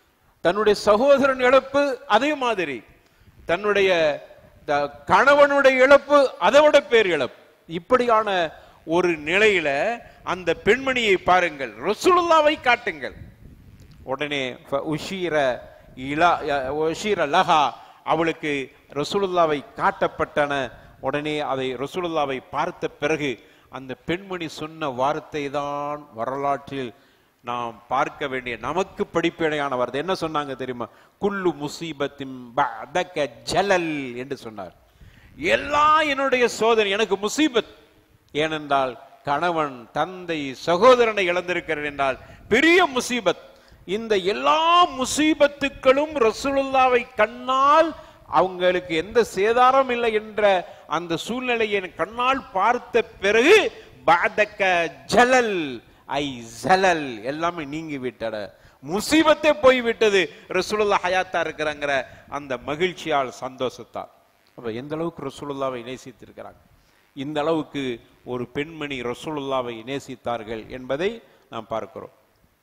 தன்னுடைய சகோதரன் இழப்பு அதே மாதிரி தன்னுடைய த- கணவனுடைய இழப்பு அதை விட பேர் இழப்பு இப்படியான ஒரு நிலையில அந்த பெண்மணியை பாருங்கள் ரசூலுல்லாவை காட்டுங்கள் உடனே ஃப- உஷீர இலா ய- உஷீர லஹா அவளுக்கு ரசூலுல்லாவை காட்டப்பட்டன உடனே அதை ரசூலுல்லாவை பார்த்த பிறகு அந்த பெண்மணி சொன்ன வார்த்தை தான் வரலாற்றில் நாம் பார்க்க வேண்டிய நமக்கு படிப்படையான வார்த்தை என்ன சொன்னாங்க தெரியுமா குல்லு முசீபத்தின் பஅதக ஜலல் என்று சொன்னார் எல்லா என்னுடைய சோதனை எனக்கு முசீபத் ஏனென்றால் கணவன் தந்தை சகோதரனை இழந்திருக்கிறேன் என்றால் பெரிய முசீபத் இந்த எல்லா முசீபத்துக்களும் ரசூலுல்லாவை கண்ணால் அவங்களுக்கு எந்த சேதாரம் இல்லை என்ற அந்த சூழ்நிலையை என் கண்ணால் பார்த்த பிறகு பாதக்க ஜலல் ஐ ஜலல் எல்லாமே நீங்கி விட்டட முசீபத்தே போய் விட்டது ரசூலுல்லா ஹயாத்தா இருக்கிறாங்கிற அந்த மகிழ்ச்சியால் சந்தோஷத்தால் அப்ப எந்த அளவுக்கு ரசூலுல்லாவை நேசித்திருக்கிறாங்க இந்த அளவுக்கு ஒரு பெண்மணி ரசூலுல்லாவை நேசித்தார்கள் என்பதை நாம் பார்க்கிறோம்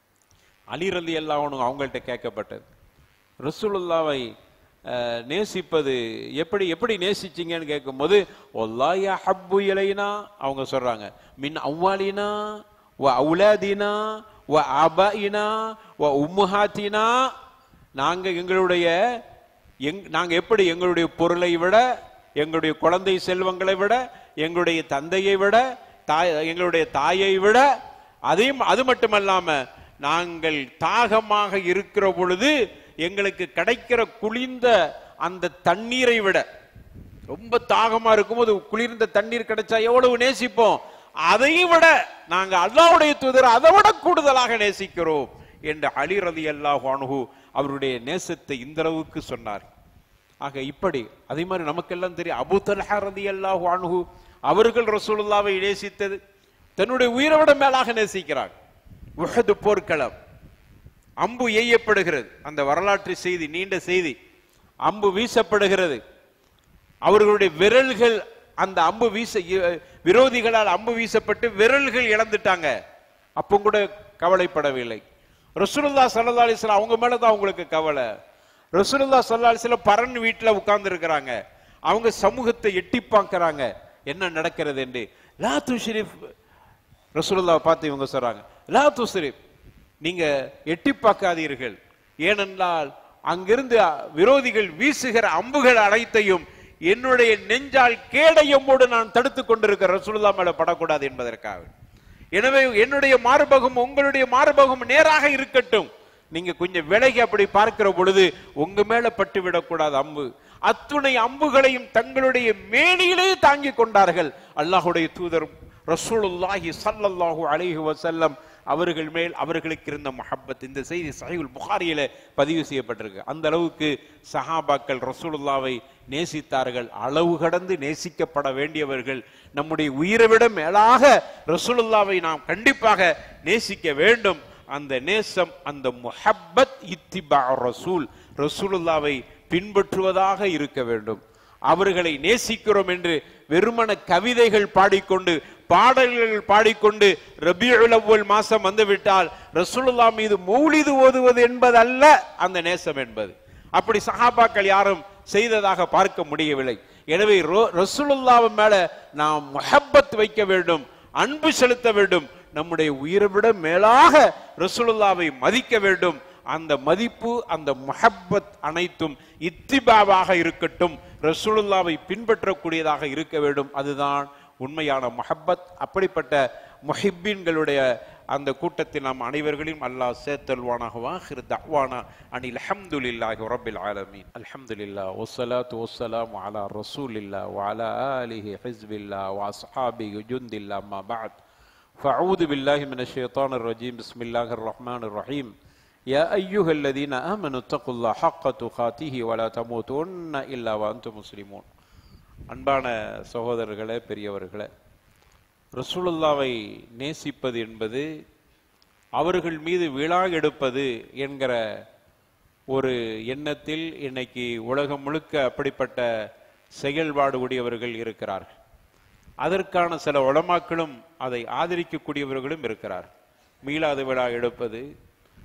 அலி ரலி அல்லாஹ்னு அவங்கள்ட்ட கேட்கப்பட்டது ரசூலுல்லாவை அஹ், நேசிப்பது எப்படி எப்படி நேசிச்சீங்கன்னு கேட்கும்போது ஒல்லாயா ஹப்பு இலைனா அவங்க சொல்றாங்க மின் அவ்வாலினா வ அவுலாதினா வ அபாயினா வ உம்முஹாத்தினா நாங்க எங்களுடைய எங் நாங்க எப்படி எங்களுடைய பொருளை விட எங்களுடைய குழந்தை செல்வங்களை விட எங்களுடைய தந்தையை விட தாய் எங்களுடைய தாயை விட அதையும் அது மட்டுமல்லாம நாங்கள் தாகமாக இருக்கிற பொழுது எங்களுக்கு கிடைக்கிற குளிர்ந்த அந்த தண்ணீரை விட ரொம்ப தாகமா இருக்கும்போது குளிர்ந்த தண்ணீர் கிடைச்சா எவ்வளவு நேசிப்போம் அதையும் விட நாங்க அல்லாஹ்வுடைய தூதர் அதை விட கூடுதலாக நேசிக்கிறோம் என்று அலி ரதி அல்லாஹ் அனுகு அவருடைய நேசத்தை இந்த அளவுக்கு சொன்னார் ஆக இப்படி அதே மாதிரி நமக்கெல்லாம் தெரியும் அபு தல்ஹா ரதி அல்லாஹ் அனுகு அவர்கள் ரசூலுல்லாவை நேசித்தது தன்னுடைய உயிரை விட மேலாக நேசிக்கிறார் உஹது போர்க்களம் அம்பு எய்யப்படுகிறது அந்த வரலாற்று செய்தி நீண்ட செய்தி அம்பு வீசப்படுகிறது அவர்களுடைய விரல்கள் அந்த அம்பு வீச இ- விரோதிகளால் அம்பு வீசப்பட்டு விரல்கள் இழந்துட்டாங்க அப்போ கூட கவலைப்படவில்லை ரசூலுல்லா சல்லா அலிஸ்லாம் அவங்க மேலதான் அவங்களுக்கு கவலை ரசூலுல்லா சல்லா அலிஸ்லாம் பரன் வீட்டுல உட்கார்ந்து இருக்கிறாங்க அவங்க சமூகத்தை எட்டி பார்க்கறாங்க என்ன நடக்கிறது என்று லா துஷ்ரிஃப் ரசூலுல்லாவை பார்த்து இவங்க சொல்றாங்க லா துஸ்ரிப் நீங்க எட்டி பார்க்காதீர்கள் ஏனென்றால் அங்கிருந்து விரோதிகள் வீசுகிற அம்புகள் அனைத்தையும் என்னுடைய நெஞ்சால் கேடயமோடு நான் தடுத்துக் கொண்டிருக்கிற ரசூலுல்லா மேல படக்கூடாது என்பதற்காக எனவே என்னுடைய மார்பகம் உங்களுடைய மார்பகம் நேராக இருக்கட்டும் நீங்க கொஞ்சம் விலகி அப்படி பார்க்கிற பொழுது உங்க மேல பட்டு விடக்கூடாது அம்பு அத்துணை அம்புகளையும் தங்களுடைய மேனியிலே தாங்கிக் கொண்டார்கள் அல்லாஹுடைய தூதர் ரசூலுல்லாஹி ஸல்லல்லாஹு அலைஹி வஸல்லம் அவர்கள் மேல் அவர்களுக்கு இருந்த மஹப்பத் இந்த செய்தி சஹீஹுல் புகாரியில பதிவு செய்யப்பட்டிருக்கு அந்த அளவுக்கு சஹாபாக்கள் ரசூலுல்லாவை நேசித்தார்கள் அளவு கடந்து நேசிக்கப்பட வேண்டியவர்கள் நம்முடைய உயிரை விட மேலாக ரசூலுல்லாவை நாம் கண்டிப்பாக நேசிக்க வேண்டும் அந்த நேசம் அந்த முஹப்பத் இத்திபா ரசூல் ரசூலுல்லாவை பின்பற்றுவதாக இருக்க வேண்டும் அவர்களை நேசிக்கிறோம் என்று வெறுமன கவிதைகள் பாடிக்கொண்டு பாடல்கள் பாடிக்கொண்டு ரபியுல் அவ்வல் மாசம் வந்துவிட்டால் ரசூலுல்லா மீது மௌலிது ஓதுவது என்பதல்ல அந்த நேசம் என்பது அப்படி சஹாபாக்கள் யாரும் செய்ததாக பார்க்க முடியவில்லை எனவே ரோ- ரசூலுல்லாவின் மேல நாம் முஹப்பத் வைக்க வேண்டும் அன்பு செலுத்த வேண்டும் நம்முடைய உயிரை விட மேலாக ரசூலுல்லாவை மதிக்க வேண்டும் அந்த மதிப்பு அந்த முஹப்பத் அனைத்தும் இத்திபாவாக இருக்கட்டும் ரசூலுல்லாவை பின்பற்றக்கூடியதாக இருக்க வேண்டும் அதுதான் உண்மையான முஹப்பத் அப்படிப்பட்ட முஹிப்பீன்களுடைய அந்த கூட்டத்தில் நாம் அனைவர்களையும் அல்லாஹ் சேர்த்தல்வானாக வாஹிர் தஹ்வானா அனில் அல்ஹம்துலில்லாஹி ரப்பில் ஆலமீன் அல்ஹம்துலில்லாஹ் வஸ்ஸலாத்து வஸ்ஸலாமு அலா ரசூலில்லாஹ் வஅலா ஆலிஹி ஹிஸ்பில்லாஹ் வஅஸ்ஹாபிஹி ஜுந்தில்லாஹ் அம்மா பஅத் فأعوذ بالله من الشيطان الرجيم بسم الله الرحمن الرحيم يا أيها الذين آمنوا اتقوا الله حق تقاته ولا تموتن إلا وأنتم مسلمون அன்பான சகோதரர்களே பெரியவர்களே ரசூலுல்லாவை நேசிப்பது என்பது அவர்கள் மீது விழா எடுப்பது என்கிற ஒரு எண்ணத்தில் இன்னைக்கு உலகம் முழுக்க அப்படிப்பட்ட செயல்பாடு உடையவர்கள் இருக்கிறார்கள் அதற்கான சில உலமாக்களும் அதை ஆதரிக்கக்கூடியவர்களும் இருக்கிறார் மீளாது விழா எடுப்பது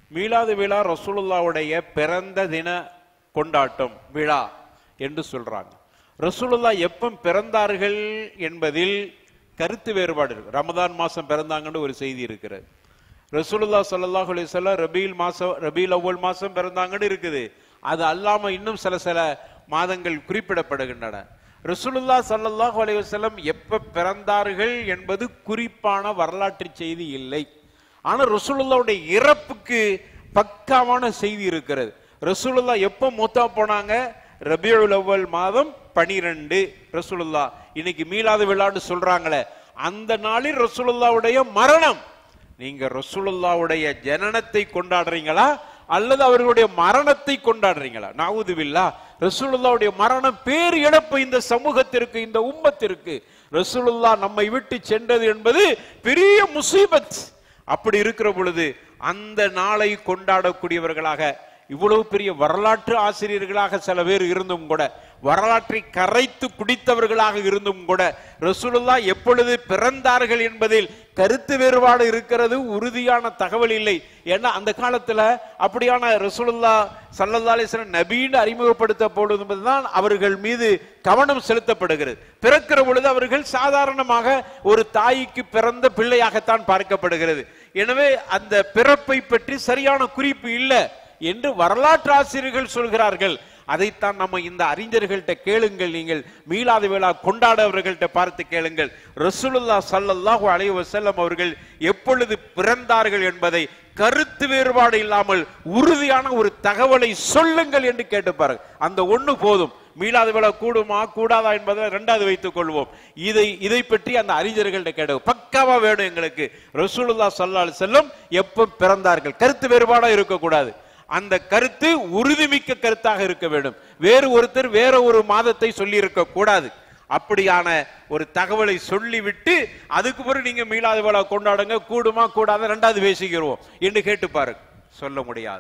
மீலாது விழா ரசூலுல்லாவுடைய பிறந்த தின கொண்டாட்டம் விழா என்று சொல்றாங்க ரசூலுல்லா எப்ப பிறந்தார்கள் என்பதில் கருத்து வேறுபாடு இருக்கு ரமதான் மாசம் பிறந்தாங்கன்னு ஒரு செய்தி இருக்கிறது ரசூலுல்லா ஸல்லல்லாஹு அலைஹி வஸல்லம் ரபீல் மாசம் ரபீல் அவ்வல் மாசம் பிறந்தாங்கன்னு இருக்குது அது அல்லாம இன்னும் சில சில மாதங்கள் குறிப்பிடப்படுகின்றன ரசூலுல்லா ஸல்லல்லாஹு அலைஹி வஸல்லம் எப்ப பிறந்தார்கள் என்பது குறிப்பான வரலாற்று செய்தி இல்லை ஆனா ரசூலுல்லாவுடைய இறப்புக்கு பக்காவான செய்தி இருக்கிறது ரசூலுல்லா எப்ப மூத்தா போனாங்க ரபியுல் அவ்வல் மாதம் பனிரெண்டு ரசூலுல்லா இன்னைக்கு மீலாது விழான்னு சொல்றாங்களே அந்த நாளில் ரசூலுல்லாவுடைய மரணம் நீங்க ரசூலுல்லாவுடைய ஜனனத்தை கொண்டாடுறீங்களா அல்லது அவர்களுடைய மரணத்தை கொண்டாடுறீங்களா நாவுதுவில்லா ரசூலுல்லாவுடைய மரணம் பேர் இழப்பு இந்த சமூகத்திற்கு இந்த உம்மத்திற்கு ரசூலுல்லா நம்மை விட்டு சென்றது என்பது பெரிய முசீபத் அப்படி இருக்கிற பொழுது அந்த நாளை கொண்டாடக்கூடியவர்களாக இவ்வளவு பெரிய வரலாற்று ஆசிரியர்களாக சில பேர் இருந்தும் கூட வரலாற்றை கரைத்து குடித்தவர்களாக இருந்தும் கூட ரசூலுல்லா எப்பொழுது பிறந்தார்கள் என்பதில் கருத்து வேறுபாடு இருக்கிறது உறுதியான தகவல் இல்லை ஏன்னா அந்த காலத்துல அப்படியான ரசூலுல்லா சல்லல்லா அலிஸ்லாம் நபீன்னு அறிமுகப்படுத்த பொழுதுதான் அவர்கள் மீது கவனம் செலுத்தப்படுகிறது பிறக்கிற பொழுது அவர்கள் சாதாரணமாக ஒரு தாய்க்கு பிறந்த பிள்ளையாகத்தான் பார்க்கப்படுகிறது எனவே அந்த பிறப்பை பற்றி சரியான குறிப்பு இல்லை என்று வரலாற்று ஆசிரியர்கள் சொல்கிறார்கள் அதைத்தான் நம்ம இந்த அறிஞர்கள்ட்ட கேளுங்கள் நீங்கள் மீளாத விழா கொண்டாடவர்கள்ட்ட பார்த்து கேளுங்கள் ரசூலுல்லா ஸல்லல்லாஹு அலைஹி வஸல்லம் அவர்கள் எப்பொழுது பிறந்தார்கள் என்பதை கருத்து வேறுபாடு இல்லாமல் உறுதியான ஒரு தகவலை சொல்லுங்கள் என்று கேட்டு பாருங்க அந்த ஒண்ணு போதும் மீளாத விழா கூடுமா கூடாதா என்பதை ரெண்டாவது வைத்துக் கொள்வோம் இதை இதை பற்றி அந்த அறிஞர்கள்ட்ட கேட்டு பக்காவா வேணும் எங்களுக்கு ரசூலுல்லா ஸல்லல்லாஹு அலைஹி வஸல்லம் எப்ப பிறந்தார்கள் கருத்து வேறுபாடா இருக்கக்கூடாது அந்த கருத்து உறுதிமிக்க கருத்தாக இருக்க வேண்டும் வேறு ஒருத்தர் வேற ஒரு மாதத்தை சொல்லி இருக்க கூடாது அப்படியான ஒரு தகவலை சொல்லிவிட்டு அதுக்கு பிறகு நீங்க மீளாத விழா கொண்டாடுங்க கூடுமா கூடாத ரெண்டாவது பேசிக்கிறோம் என்று கேட்டு பாருங்க சொல்ல முடியாது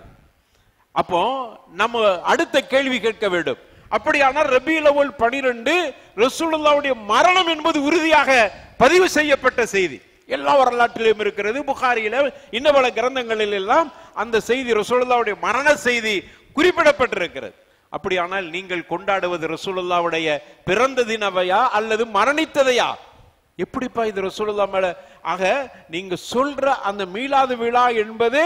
அப்போ நம்ம அடுத்த கேள்வி கேட்க வேண்டும் அப்படியானால் ரபியுல் அவ்வல் பனிரெண்டு ரசூலுல்லாவுடைய மரணம் என்பது உறுதியாக பதிவு செய்யப்பட்ட செய்தி எல்லா வரலாற்றிலும் இருக்கிறது புகாரியில இன்ன பல கிரந்தங்களில் எல்லாம் அந்த செய்தி ரசூலுல்லாவுடைய மரண செய்தி குறிப்பிடப்பட்டிருக்கிறது அப்படியானால் நீங்கள் கொண்டாடுவது ரசூலுல்லாவுடைய பிறந்த தினவையா அல்லது மரணித்ததையா எப்படிப்பா இது ரசூலுல்லா மேல ஆக நீங்க சொல்ற அந்த மீளாது விழா என்பது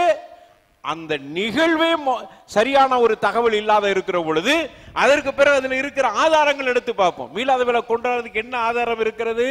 அந்த நிகழ்வே மொ- சரியான ஒரு தகவல் இல்லாத இருக்கிற பொழுது அதற்கு பிறகு அதுல இருக்கிற ஆதாரங்கள் எடுத்து பார்ப்போம் மீளாத விழா கொண்டாடுறதுக்கு என்ன ஆதாரம் இருக்கிறது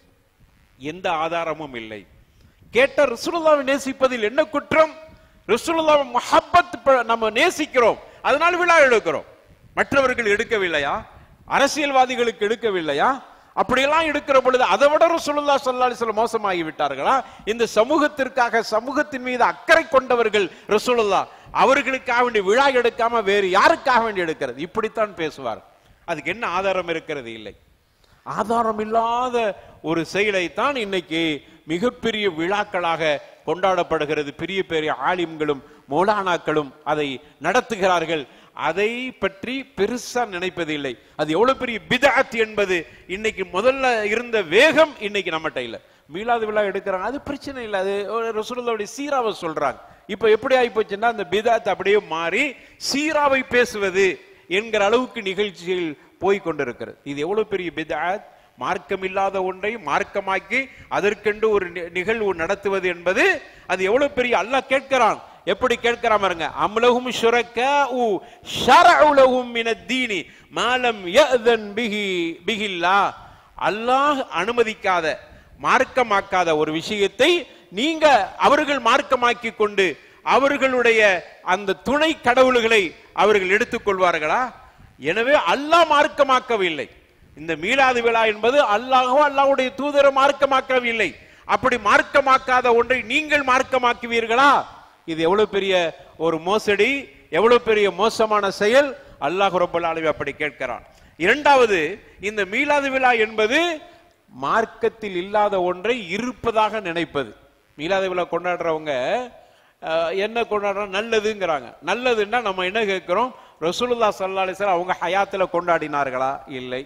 எந்த ஆதாரமும் இல்லை கேட்ட ரசூலுல்லாவை நேசிப்பதில் என்ன குற்றம் ரசூலுல்லாவை முஹப்பத் ப- நம்ம நேசிக்கிறோம் அதனால விழா எடுக்கிறோம் மற்றவர்கள் எடுக்கவில்லையா அரசியல்வாதிகளுக்கு எடுக்கவில்லையா அப்படியெல்லாம் எடுக்கிற பொழுது அதை விட ரசூலுல்லா ஸல்லல்லாஹு அலைஹி வஸல்லம் மோசமாகி விட்டார்களா இந்த சமூகத்திற்காக சமூகத்தின் மீது அக்கறை கொண்டவர்கள் ரசூலுல்லா அவர்களுக்காக வேண்டி விழா எடுக்காம வேறு யாருக்காக வேண்டி எடுக்கிறது இப்படித்தான் பேசுவார் அதுக்கு என்ன ஆதாரம் இருக்கிறது இல்லை ஆதாரம் இல்லாத ஒரு செயலை தான் இன்னைக்கு மிகப்பெரிய விழாக்களாக கொண்டாடப்படுகிறது பெரிய பெரிய ஆலிம்களும் மௌலானாக்களும் அதை நடத்துகிறார்கள் அதை பற்றி பெருசா நினைப்பதில்லை அது எவ்வளவு பெரிய பிதாத் என்பது இன்னைக்கு முதல்ல இருந்த வேகம் இன்னைக்கு நம்மகிட்ட இல்ல மீளாது விழா எடுக்கிறாங்க அது பிரச்சனை இல்லை அது ஒரு ரசூலுல்லாவுடைய சீராவை சொல்றாங்க இப்ப எப்படி ஆகி போச்சுன்னா அந்த பிதாத் அப்படியே மாறி சீராவை பேசுவது என்கிற அளவுக்கு நிகழ்ச்சிகள் போய் கொண்டிருக்கிறது இது எவ்வளவு பெரிய பிதாத் மார்க்கமில்லாத ஒன்றை மார்க்கமாக்கி அதற்கென்று ஒரு நி- நிகழ்வு நடத்துவது என்பது அது எவ்வளவு பெரிய அல்லாஹ் கேட்கிறான் எப்படி கேட்கிறான் பாருங்க அம்லஹும் ஷுரக்காஉ ஷரஉ லஹும் மினத் தீனி மாலம் யஅதன் பிஹி பிஹில்லா அல்லாஹ் அனுமதிக்காத மார்க்கமாக்காத ஒரு விஷயத்தை நீங்க அவர்கள் மார்க்கமாக்கி கொண்டு அவர்களுடைய அந்த துணை கடவுள்களை அவர்கள் எடுத்துக்கொள்வார்களா எனவே அல்லாஹ் மார்க்கமாக்கவில்லை இந்த மீளாது விழா என்பது அல்லாஹோ அல்லாஹ்வுடைய தூதர மார்க்கமாக்கவில்லை அப்படி மார்க்கமாக்காத ஒன்றை நீங்கள் மார்க்கமாக்குவீர்களா இது எவ்வளவு பெரிய ஒரு மோசடி எவ்வளவு பெரிய மோசமான செயல் அல்லாஹ் ரப்பல் ஆலமீன் அப்படி கேட்கிறான் இரண்டாவது இந்த மீளாது விழா என்பது மார்க்கத்தில் இல்லாத ஒன்றை இருப்பதாக நினைப்பது மீளாத விழா கொண்டாடுறவங்க அஹ், என்ன கொண்டாடுறோம் நல்லதுங்கிறாங்க நல்லதுன்னா நம்ம என்ன கேட்கிறோம் ரசூலுல்லா ஸல்லல்லாஹு அலைஹி வஸல்லம் அவங்க ஹயாத்துல கொண்டாடினார்களா இல்லை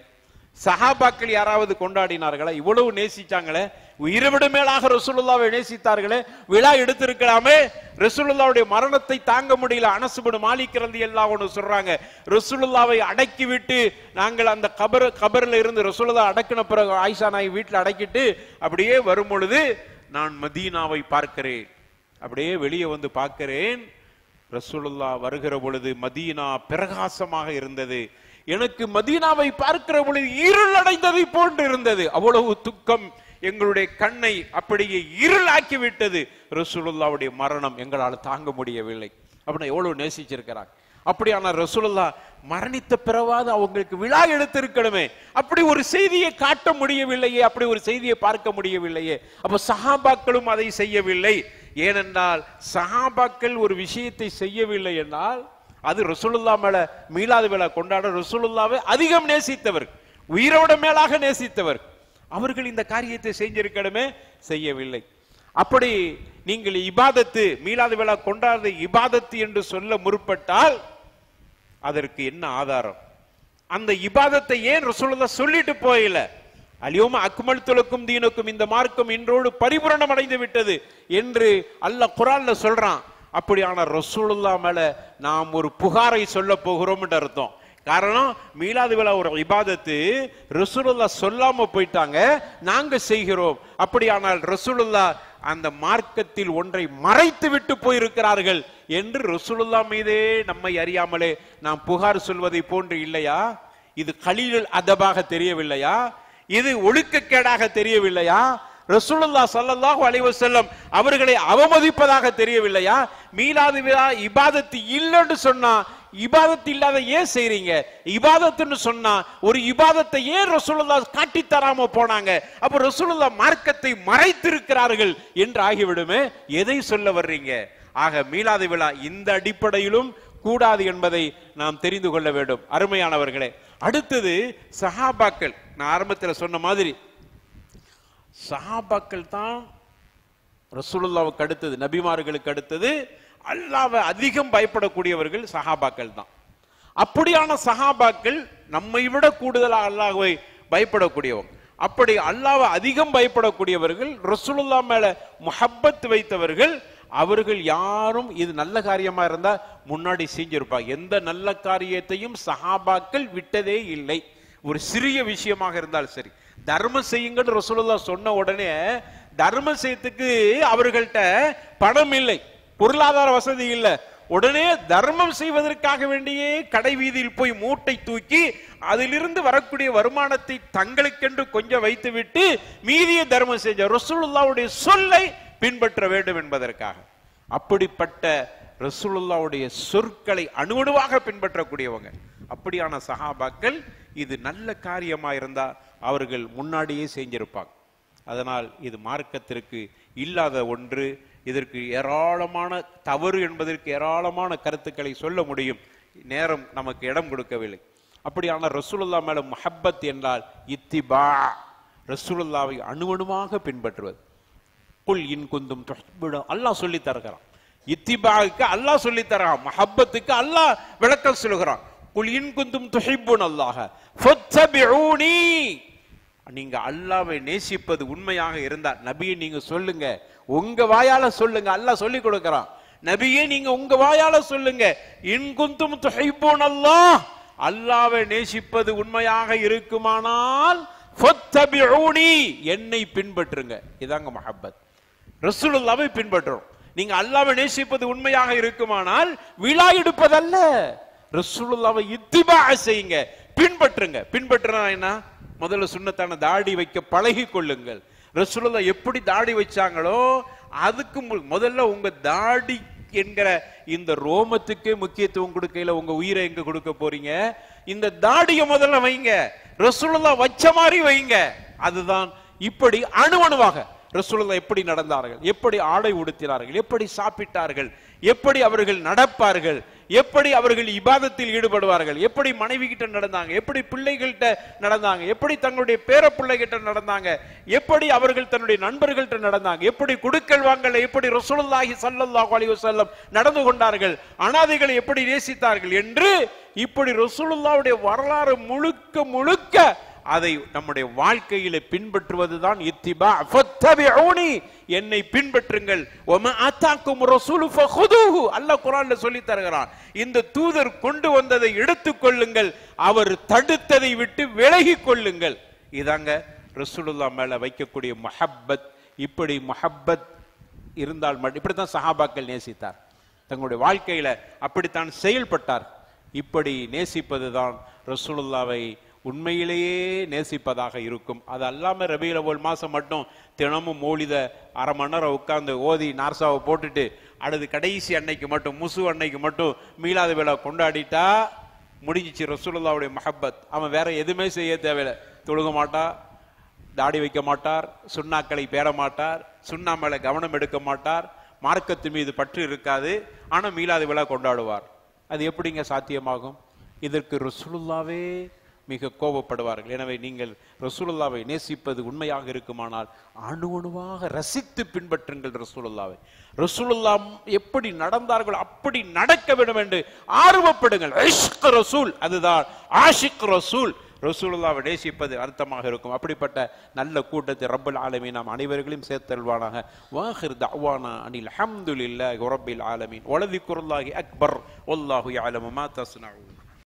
சஹாபாக்கள் யாராவது கொண்டாடினார்களா இவ்வளவு நேசிச்சாங்களே உயிரை விட மேலாக ரசூலுல்லாவை நேசித்தார்களே விழா எடுத்திருக்கலாமே ரசூலுல்லாவுடைய மரணத்தை தாங்க முடியல அனசுபடு மாலிக்கிறது எல்லாம் ஒன்று சொல்றாங்க ரசூலுல்லாவை அடக்கி விட்டு நாங்கள் அந்த கபர் கபர்ல இருந்து ரசூலுல்லா அடக்கின பிறகு ஆயிஷா நாய் வீட்டில் அடக்கிட்டு அப்படியே வரும் பொழுது நான் மதீனாவை பார்க்கிறேன் அப்படியே வெளியே வந்து பார்க்கிறேன் ரசூலுல்லா வருகிற பொழுது மதீனா பிரகாசமாக இருந்தது எனக்கு மதீனாவை பார்க்கிற பொழுது இருள் அடைந்ததை போன்று இருந்தது அவ்வளவு துக்கம் எங்களுடைய கண்ணை அப்படியே இருளாக்கி விட்டது ரசூலுல்லாவுடைய மரணம் எங்களால் தாங்க முடியவில்லை அப்படின்னா எவ்வளவு நேசிச்சிருக்கிறாங்க அப்படியான ரசூலுல்லா மரணித்த பிறவாது அவங்களுக்கு விழா எடுத்திருக்கணுமே அப்படி ஒரு செய்தியை காட்ட முடியவில்லையே அப்படி ஒரு செய்தியை பார்க்க முடியவில்லையே அப்ப சஹாபாக்களும் அதை செய்யவில்லை ஏனென்றால் சஹாபாக்கள் ஒரு விஷயத்தை செய்யவில்லை என்றால் அது ரசூலுல்லா மேல மீளாது விழா கொண்டாட ரசூலுல்லாவை அதிகம் நேசித்தவர் உயிரோட மேலாக நேசித்தவர் அவர்கள் இந்த காரியத்தை செஞ்சிருக்கணுமே செய்யவில்லை அப்படி நீங்கள் இபாதத்து மீளாது விழா கொண்டாடுற இபாதத்து என்று சொல்ல முற்பட்டால் அதற்கு என்ன ஆதாரம் அந்த இபாதத்தை ஏன் ரசூலுல்லா சொல்லிட்டு போயில அலியோம அக்மல் துலக்கும் தீனுக்கும் இந்த மார்க்கம் இன்றோடு பரிபூரணம் அடைந்து விட்டது என்று அல்லாஹ் குரான்ல சொல்றான் அப்படியான ரசூலுல்லா மேல நாம் ஒரு புகாரை சொல்ல போகிறோம் அர்த்தம் காரணம் மீலாது விழா ஒரு இபாதத்து ரசூலுல்லா சொல்லாம போயிட்டாங்க நாங்க செய்கிறோம் அப்படியானால் ரசூலுல்லா அந்த மார்க்கத்தில் ஒன்றை மறைத்து விட்டு போயிருக்கிறார்கள் என்று ரசூலுல்லா மீதே நம்மை அறியாமலே நாம் புகார் சொல்வதை போன்று இல்லையா இது கலீல் அதபாக தெரியவில்லையா இது ஒழுக்கக்கேடாக தெரியவில்லையா ரசூலுல்லா ஸல்லல்லாஹு அலைஹி வஸல்லம் அவர்களை அவமதிப்பதாக தெரியவில்லையா மீலாது விழா இபாதத்து இல்லைன்னு சொன்னா இபாதத்து இல்லாத ஏன் செய்றீங்க இபாதத்துன்னு சொன்னா ஒரு இபாதத்தை ஏன் ரசூலுல்லா காட்டி தராம போனாங்க அப்ப ரசூலுல்லா மார்க்கத்தை மறைத்திருக்கிறார்கள் என்று ஆகிவிடுமே எதை சொல்ல வர்றீங்க ஆக மீலாது விழா இந்த அடிப்படையிலும் கூடாது என்பதை நாம் தெரிந்து கொள்ள வேண்டும் அருமையானவர்களே அடுத்தது சஹாபாக்கள் நான் ஆரம்பத்தில் சொன்ன மாதிரி சஹாபாக்கள் தான் ரசூலுல்லாவுக்கு அடுத்தது நபிமார்களுக்கு அடுத்தது அல்லாவை அதிகம் பயப்படக்கூடியவர்கள் சஹாபாக்கள் தான் அப்படியான சஹாபாக்கள் நம்மை விட கூடுதலாக அல்லாஹ்வை பயப்படக்கூடியவங்க அப்படி அல்லாவை அதிகம் பயப்படக்கூடியவர்கள் ரசூலுல்லா மேல முஹப்பத் வைத்தவர்கள் அவர்கள் யாரும் இது நல்ல காரியமா இருந்தா முன்னாடி செஞ்சிருப்பாங்க எந்த நல்ல காரியத்தையும் சஹாபாக்கள் விட்டதே இல்லை ஒரு சிறிய விஷயமாக இருந்தால் சரி தர்மம் செய்யுங்கன்னு ரசூலுல்லா சொன்ன உடனே தர்மம் செய்யறதுக்கு அவர்கள்ட்ட பணம் இல்லை பொருளாதார வசதி இல்லை உடனே தர்மம் செய்வதற்காக வேண்டியே கடை வீதியில் போய் மூட்டை தூக்கி அதிலிருந்து வரக்கூடிய வருமானத்தை தங்களுக்கென்று கொஞ்சம் வைத்துவிட்டு மீதிய தர்மம் செஞ்ச ரசூலுல்லாவுடைய சொல்லை பின்பற்ற வேண்டும் என்பதற்காக அப்படிப்பட்ட ரசூலுல்லாவுடைய சொற்களை அணுவணுவாக பின்பற்றக்கூடியவங்க அப்படியான சஹாபாக்கள் இது நல்ல காரியமா இருந்தா அவர்கள் முன்னாடியே செஞ்சிருப்பாங்க அதனால் இது மார்க்கத்திற்கு இல்லாத ஒன்று இதற்கு ஏராளமான தவறு என்பதற்கு ஏராளமான கருத்துக்களை சொல்ல முடியும் நேரம் நமக்கு இடம் கொடுக்கவில்லை அப்படியான ரசூலுல்லா மேல முஹப்பத் என்றால் இத்திபா ரசூலுல்லாவை அணுவணுமாக பின்பற்றுவது குல் இன் குந்தும் துஹிப்புன அல்லாஹ் சொல்லி தருகிறான் இத்திபாவுக்கு அல்லாஹ் சொல்லி தரான் மஹப்பத்துக்கு அல்லாஹ் விளக்கம் சொல்லுகிறான் குல் இன் குந்தும் துஹிப்புன் அல்லாஹ ஃபத்தபிஊனி நீங்க அல்லாவை நேசிப்பது உண்மையாக இருந்தா நபியை நீங்க சொல்லுங்க உங்க வாயால சொல்லுங்க அல்லாஹ் சொல்லி கொடுக்கிறான் நபியே நீங்க உங்க வாயால சொல்லுங்க இன் குந்தும் துஹிப்புன் அல்லாஹ் அல்லாவை நேசிப்பது உண்மையாக இருக்குமானால் ஃபத்தபிஊனி என்னை பின்பற்றுங்க இதாங்க மஹப்பத் ரசூலுல்லாவை பின்பற்றணும் நீங்க அல்லாவை நேசிப்பது உண்மையாக இருக்குமானால் விழா எடுப்பதல்ல ரசூலுல்லாவை இத்திபா செய்யுங்க பின்பற்றுங்க பின்பற்றுனா என்ன முதல்ல சுண்ணத்தான தாடி வைக்க பழகி கொள்ளுங்கள் ரசூலுல்லா எப்படி தாடி வச்சாங்களோ அதுக்கு மு- முதல்ல உங்க தாடி என்கிற இந்த ரோமத்துக்கே முக்கியத்துவம் கொடுக்கையில உங்க உயிரை எங்க கொடுக்க போறீங்க இந்த தாடியை முதல்ல வைங்க ரசூலுல்லா வச்ச மாதிரி வைங்க அதுதான் இப்படி அணுவணுவாக ரசூலுல்லா எப்படி நடந்தார்கள் எப்படி ஆடை உடுத்தினார்கள் எப்படி சாப்பிட்டார்கள் எப்படி அவர்கள் நடப்பார்கள் எப்படி அவர்கள் இபாதத்தில் ஈடுபடுவார்கள் எப்படி மனைவி கிட்ட நடந்தாங்க எப்படி பிள்ளைகள்கிட்ட நடந்தாங்க எப்படி தங்களுடைய பேர பிள்ளைகிட்ட நடந்தாங்க எப்படி அவர்கள் தன்னுடைய நண்பர்கள்ட்ட நடந்தாங்க எப்படி குடுக்கல் வாங்கல எப்படி ரசூலுல்லாஹி ஸல்லல்லாஹு அலைஹி வஸல்லம் நடந்து கொண்டார்கள் அனாதைகளை எப்படி நேசித்தார்கள் என்று இப்படி ரசூலுல்லாவுடைய வரலாறு முழுக்க முழுக்க அதை நம்முடைய வாழ்க்கையில பின்பற்றுவதுதான் இத்திபா ஃபத்தபிஊனி என்னை பின்பற்றுங்கள் வமா ஆத்தாக்கும் ரசூலு ஃபஹுதுஹு அல்லாஹ் குர்ஆன்ல சொல்லி தருகிறான் இந்த தூதர் கொண்டு வந்ததை எடுத்துக்கொள்ளுங்கள் அவர் தடுத்ததை விட்டு விலகிக் கொள்ளுங்கள் இதாங்க ரசூலுல்லாஹ் மேல வைக்கக்கூடிய மஹப்பத் இப்படி மஹப்பத் இருந்தால் மட்டும் இப்படித்தான் சஹாபாக்கள் நேசித்தார் தங்களுடைய வாழ்க்கையில அப்படித்தான் செயல்பட்டார் இப்படி நேசிப்பதுதான் ரசூலுல்லாவை உண்மையிலேயே நேசிப்பதாக இருக்கும் அது அல்லாம ரபியில ஒரு மாசம் மட்டும் தினமும் மௌலித அரை மணி நேரம் உட்கார்ந்து ஓதி நார்சாவை போட்டுட்டு அடுத்து கடைசி அன்னைக்கு மட்டும் முசு அன்னைக்கு மட்டும் மீளாத விழா கொண்டாடிட்டா முடிஞ்சிச்சு ரசூலுல்லாவுடைய மஹப்பத் அவன் வேற எதுவுமே செய்ய தேவையில்லை தொழுக மாட்டா தாடி வைக்க மாட்டார் சுண்ணாக்களை பேர மாட்டார் சுண்ணா மேல கவனம் எடுக்க மாட்டார் மார்க்கத்து மீது பற்று இருக்காது ஆனா மீளாத விழா கொண்டாடுவார் அது எப்படிங்க சாத்தியமாகும் இதற்கு ரசூலுல்லாவே மிக கோபப்படுவார்கள் எனவே நீங்கள் ரசூலுல்லாவை நேசிப்பது உண்மையாக இருக்குமானால் அணு அணுவாக ரசித்து பின்பற்றுங்கள் ரசூலுல்லாவை ரசூலுல்லா எப்படி நடந்தார்களோ அப்படி நடக்க வேண்டும் என்று ஆர்வப்படுங்கள் இஷ்க் ரசூல் அதுதான் ஆஷிக் ரசூல் ரசூலுல்லாவை நேசிப்பது அர்த்தமாக இருக்கும் அப்படிப்பட்ட நல்ல கூட்டத்தை ரப்பல் ஆலமீன் நாம் அனைவர்களையும் சேர்த்தல்வானாக வாஹிர் தஅவானா அனில் ஹம்துலில்லாஹி ரப்பில் ஆலமீன் வலதிக்குருல்லாஹி அக்பர் வல்லாஹு யஅலமு மா தஸ்னஊன்